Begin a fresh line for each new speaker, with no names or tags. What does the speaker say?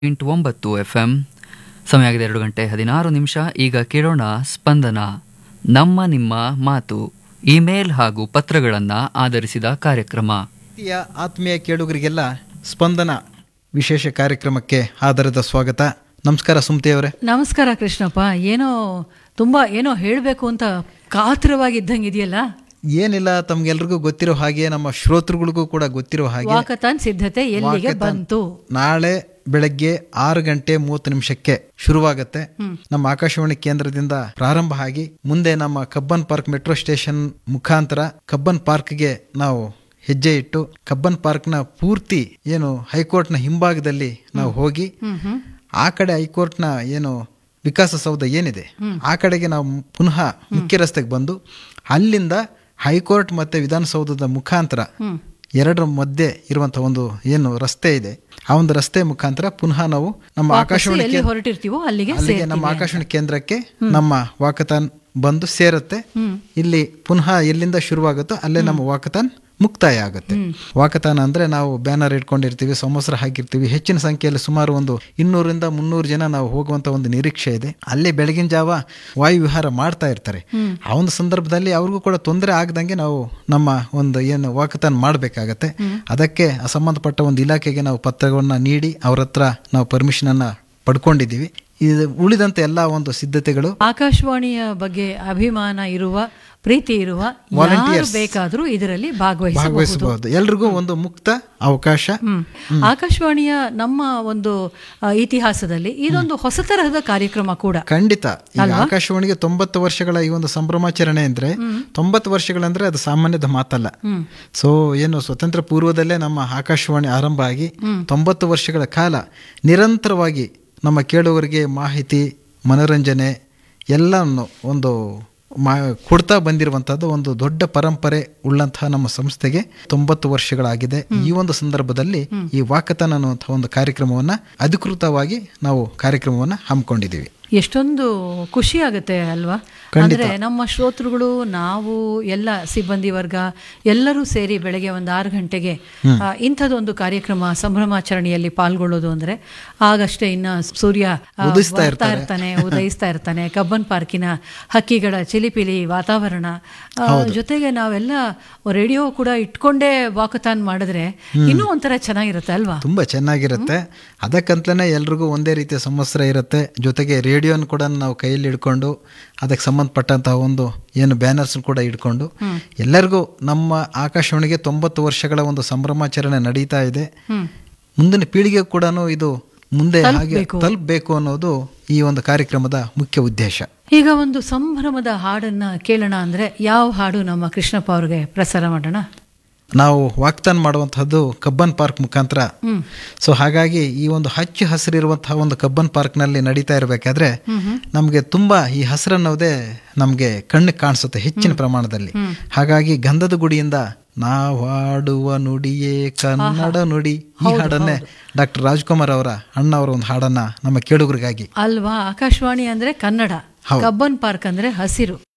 Point ಒಂಬತ್ತು F M ಸಮಯ ಆಗಿದೆ ಎರಡು ಗಂಟೆ ಹದಿನಾರು ನಿಮಿಷ ಈಗ ಕೇಳೋಣ ಸ್ಪಂದನ ನಮ್ಮ ನಿಮ್ಮ ಮಾತು ಇಮೇಲ್ ಹಾಗೂ ಪತ್ರಗಳನ್ನು ಆಧರಿಸಿದ ಕಾರ್ಯಕ್ರಮ
ಪ್ರೀತಿಯ ಆತ್ಮೀಯ ಕೇಳುಗರಿಗೆಲ್ಲ ಸ್ಪಂದನ ವಿಶೇಷ ಕಾರ್ಯಕ್ರಮಕ್ಕೆ ಆಧಾರದ ಸ್ವಾಗತ ನಮಸ್ಕಾರ ಸುಮತಿ ಅವರೇ
ನಮಸ್ಕಾರ ಕೃಷ್ಣಪ್ಪ ಏನೋ ತುಂಬಾ ಏನೋ ಹೇಳಬೇಕು ಅಂತ ಕಾತರವಾಗಿದ್ದಂಗೆ ಇದೆಯಲ್ಲ
ಏನಿಲ್ಲ ತಮ್ಗೆಲ್ರಿಗೂ ಗೊತ್ತಿರೋ ಹಾಗೆ ನಮ್ಮ ಶ್ರೋತೃಗಳಿಗೂ ಕೂಡ ಗೊತ್ತಿರೋ ಹಾಗೆ
ವಾಕತಾನ್ ಸಿದ್ಧತೆ ಎಲ್ಲಿಗೆ
ವಾಕಥಾನ್
ಬಂತು
ನಾಳೆ ಬೆಳಗ್ಗೆ ಆರು ಗಂಟೆ ಮೂವತ್ತು ನಿಮಿಷಕ್ಕೆ ಶುರುವಾಗತ್ತೆ ನಮ್ಮ ಆಕಾಶವಾಣಿ ಕೇಂದ್ರದಿಂದ ಪ್ರಾರಂಭ ಆಗಿ ಮುಂದೆ ನಮ್ಮ ಕಬ್ಬನ್ ಪಾರ್ಕ್ ಮೆಟ್ರೋ ಸ್ಟೇಷನ್ ಮುಖಾಂತರ ಕಬ್ಬನ್ ಪಾರ್ಕ್ಗೆ ನಾವು ಹೆಜ್ಜೆ ಇಟ್ಟು ಕಬ್ಬನ್ ಪಾರ್ಕ್ನ ಪೂರ್ತಿ ಏನು ಹೈಕೋರ್ಟ್ನ ಹಿಂಭಾಗದಲ್ಲಿ ನಾವು ಹೋಗಿ ಆ ಕಡೆ ಹೈಕೋರ್ಟ್ನ ಏನು ವಿಕಾಸಸೌಧ ಏನಿದೆ ಆ ಕಡೆಗೆ ನಾವು ಪುನಃ ಮುಖ್ಯ ರಸ್ತೆಗೆ ಬಂದು ಅಲ್ಲಿಂದ ಹೈಕೋರ್ಟ್ ಮತ್ತೆ ವಿಧಾನಸೌಧದ ಮುಖಾಂತರ ಎರಡರ ಮಧ್ಯೆ ಇರುವಂತಹ ಒಂದು ಏನು ರಸ್ತೆ ಇದೆ ಆ ಒಂದು ರಸ್ತೆ ಮುಖಾಂತರ ಪುನಃ ನಾವು ನಮ್ಮ ಆಕಾಶವಾಣಿ
ಎಲ್ಲಿ
ಕೇಂದ್ರ-
ಹೊರಟಿರ್ತೀವೋ ಅಲ್ಲಿಗೆ
ಅಲ್ಲಿಗೆ ನಮ್ಮ ಆಕಾಶವಾಣಿ ಕೇಂದ್ರಕ್ಕೆ ನಮ್ಮ ವಾಕತಾನ್ ಬಂದು ಸೇರುತ್ತೆ ಇಲ್ಲಿ ಪುನಃ ಎಲ್ಲಿಂದ ಶುರುವಾಗುತ್ತೋ ಅಲ್ಲೇ ನಮ್ಮ ವಾಕತಾನ್ ಮುಕ್ತಾಯ ಆಗುತ್ತೆ ವಾಕತಾನ್ ಅಂದ್ರೆ ನಾವು ಬ್ಯಾನರ್ ಇಟ್ಕೊಂಡಿರ್ತೀವಿ ಸಮವಸ್ತ್ರ ಹಾಕಿರ್ತೀವಿ ಹೆಚ್ಚಿನ ಸಂಖ್ಯೆಯಲ್ಲಿ ಸುಮಾರು ಒಂದು ಇನ್ನೂರಿಂದ ಮುನ್ನೂರು ಜನ ನಾವು ಹೋಗುವಂತ ಒಂದು ನಿರೀಕ್ಷೆ ಇದೆ ಅಲ್ಲೇ ಬೆಳಗಿನ ಜಾವ ವಾಯು ವಿಹಾರ ಮಾಡ್ತಾ ಇರ್ತಾರೆ ಆ ಒಂದು ಸಂದರ್ಭದಲ್ಲಿ ಅವ್ರಿಗೂ ಕೂಡ ತೊಂದರೆ ಆಗದಂಗೆ ನಾವು ನಮ್ಮ ಒಂದು ಏನು ವಾಕತಾನ್ ಮಾಡಬೇಕಾಗತ್ತೆ ಅದಕ್ಕೆ ಸಂಬಂಧಪಟ್ಟ ಒಂದು ಇಲಾಖೆಗೆ ನಾವು ಪತ್ರಗಳನ್ನ ನೀಡಿ ಅವ್ರ ಹತ್ರ ನಾವು ಪರ್ಮಿಷನ್ ಅನ್ನ ಪಡ್ಕೊಂಡಿದ್ದೀವಿ ಇದು ಉಳಿದಂತೆ ಎಲ್ಲ ಒಂದು ಸಿದ್ಧತೆಗಳು
ಆಕಾಶವಾಣಿಯ ಬಗ್ಗೆ ಅಭಿಮಾನ ಇರುವ ಪ್ರೀತಿ ಇರುವ ಯಾರು
Volunteers.
ಬೇಕಾದರೂ ಇದರಲ್ಲಿ ಭಾಗವಹಿಸಬಹುದು
ಭಾಗವಹಿಸಬಹುದು ಎಲ್ರಿಗೂ ಒಂದು ಮುಕ್ತ ಅವಕಾಶ
ಹ್ಮ್. ಆಕಾಶವಾಣಿಯ ನಮ್ಮ ಒಂದು ಆ, ಇತಿಹಾಸದಲ್ಲಿ ಇದೊಂದು ಹೊಸ ತರಹದ ಕಾರ್ಯಕ್ರಮ ಕೂಡ
ಖಂಡಿತ ಈಗ ಆಕಾಶವಾಣಿಗೆ ತೊಂಬತ್ತು ವರ್ಷಗಳ ಈ ಒಂದು ಸಂಭ್ರಮಾಚರಣೆ ಅಂದ್ರೆ ತೊಂಬತ್ತು ವರ್ಷಗಳಂದ್ರೆ ಅದು ಸಾಮಾನ್ಯದ ಮಾತಲ್ಲ ಸೊ ಏನು ಸ್ವತಂತ್ರ ಪೂರ್ವದಲ್ಲೇ ನಮ್ಮ ಆಕಾಶವಾಣಿ ಆರಂಭ ಆಗಿ ತೊಂಬತ್ತು ವರ್ಷಗಳ ಕಾಲ ನಿರಂತರವಾಗಿ ನಮ್ಮ ಕೇಳುವರಿಗೆ ಮಾಹಿತಿ ಮನೋರಂಜನೆ ಎಲ್ಲವನ್ನು ಒಂದು ಮಾ ಕೊಡ್ತಾ ಬಂದಿರುವಂತಹದ್ದು ಒಂದು ದೊಡ್ಡ ಪರಂಪರೆ ಉಳ್ಳಂತಹ ನಮ್ಮ ಸಂಸ್ಥೆಗೆ ತೊಂಬತ್ತು ವರ್ಷಗಳಾಗಿದೆ ಈ ಒಂದು ಸಂದರ್ಭದಲ್ಲಿ ಈ ವಾಕತನ್ ಅನ್ನುವಂತಹ ಒಂದು ಕಾರ್ಯಕ್ರಮವನ್ನ ಅಧಿಕೃತವಾಗಿ ನಾವು ಕಾರ್ಯಕ್ರಮವನ್ನ ಹಮ್ಮಿಕೊಂಡಿದ್ದೀವಿ
ಎಷ್ಟೊಂದು ಖುಷಿ ಆಗುತ್ತೆ ಅಲ್ವಾ ಅಂದ್ರೆ ನಮ್ಮ ಶ್ರೋತೃಗಳು ನಾವು ಎಲ್ಲ ಸಿಬ್ಬಂದಿ ವರ್ಗ ಎಲ್ಲರೂ ಸೇರಿ ಬೆಳಗ್ಗೆ ಒಂದು ಆರು ಗಂಟೆಗೆ ಆ, ಇಂಥದ್ದೊಂದು ಕಾರ್ಯಕ್ರಮ ಸಂಭ್ರಮಾಚರಣೆಯಲ್ಲಿ ಪಾಲ್ಗೊಳ್ಳೋದು ಅಂದ್ರೆ ಆಗಷ್ಟೇ ಇನ್ನ ಸೂರ್ಯ ಆ,
ಉದಯಿಸ್ತಾ
ಬರ್ತಾ ಇರ್ತಾನೆ ಉದಯಿಸ್ತಾ ಇರ್ತಾನೆ ಕಬ್ಬನ್ ಪಾರ್ಕಿನ ಹಕ್ಕಿಗಳ ಚಿಲಿಪಿಲಿ ವಾತಾವರಣ ಆ, ಜೊತೆಗೆ ನಾವೆಲ್ಲ ರೇಡಿಯೋ ಕೂಡ ಇಟ್ಕೊಂಡೇ ವಾಕತಾನ್ ಮಾಡಿದ್ರೆ ಇನ್ನೂ ಒಂಥರ ಚೆನ್ನಾಗಿರುತ್ತೆ ಅಲ್ವಾ
ತುಂಬಾ ಚೆನ್ನಾಗಿರುತ್ತೆ ಅದಕ್ಕಂತಲೇ ಎಲ್ರಿಗೂ ಒಂದೇ ರೀತಿಯ ಸಮಸ್ಯೆ ಇರುತ್ತೆ ಜೊತೆಗೆ ರೇಡಿಯೋನ ಕೂಡ ನಾವು ಕೈಯಲ್ಲಿ ಹಿಡ್ಕೊಂಡು ಅದಕ್ಕೆ ಸಂಬಂಧಪಟ್ಟಂತಹ ಒಂದು ಏನು ಬ್ಯಾನರ್ಸ್ ಕೂಡ ಇಟ್ಕೊಂಡು ಎಲ್ಲರಿಗೂ ನಮ್ಮ ಆಕಾಶವಾಣಿಗೆ ತೊಂಬತ್ತು ವರ್ಷಗಳ ಒಂದು ಸಂಭ್ರಮಾಚರಣೆ ನಡೀತಾ ಇದೆ ಮುಂದಿನ ಪೀಳಿಗೆ ಕೂಡ ಇದು ಮುಂದೆ ಹಾಗೆ ತಲುಪಬೇಕು ಅನ್ನೋದು ಈ ಒಂದು ಕಾರ್ಯಕ್ರಮದ ಮುಖ್ಯ ಉದ್ದೇಶ
ಈಗ ಒಂದು ಸಂಭ್ರಮದ ಹಾಡನ್ನ ಕೇಳೋಣ ಅಂದ್ರೆ ಯಾವ ಹಾಡು ನಮ್ಮ ಕೃಷ್ಣಪ್ಪ ಅವ್ರಿಗೆ ಪ್ರಸಾರ ಮಾಡೋಣ
ನಾವು ವಾಗ್ದಾನ ಮಾಡುವಂತಹದ್ದು ಕಬ್ಬನ್ ಪಾರ್ಕ್ ಮುಖಾಂತರ ಸೊ ಹಾಗಾಗಿ ಈ ಒಂದು ಹಚ್ಚು ಹಸಿರಿರುವಂತಹ ಒಂದು ಕಬ್ಬನ್ ಪಾರ್ಕ್ನಲ್ಲಿ ನಡೀತಾ ಇರಬೇಕಾದ್ರೆ ನಮಗೆ ತುಂಬಾ ಈ ಹಸಿರನ್ನೋದೇ ನಮಗೆ ಕಣ್ಣಿಗೆ ಕಾಣಿಸುತ್ತೆ ಹೆಚ್ಚಿನ ಪ್ರಮಾಣದಲ್ಲಿ ಹಾಗಾಗಿ ಗಂಧದ ಗುಡಿಯಿಂದ ನಾವು ಹಾಡುವ ನುಡಿಯೇ ಕನ್ನಡ ನುಡಿ ಈ ಹಾಡನ್ನೇ ಡಾಕ್ಟರ್ ರಾಜ್ಕುಮಾರ್ ಅವರ ಅಣ್ಣ ಅವರ ಒಂದು ಹಾಡನ್ನ ನಮ್ಮ ಕೇಳುಗರಿಗಾಗಿ
ಅಲ್ವಾ ಆಕಾಶವಾಣಿ ಅಂದ್ರೆ ಕನ್ನಡ ಕಬ್ಬನ್ ಪಾರ್ಕ್ ಅಂದ್ರೆ ಹಸಿರು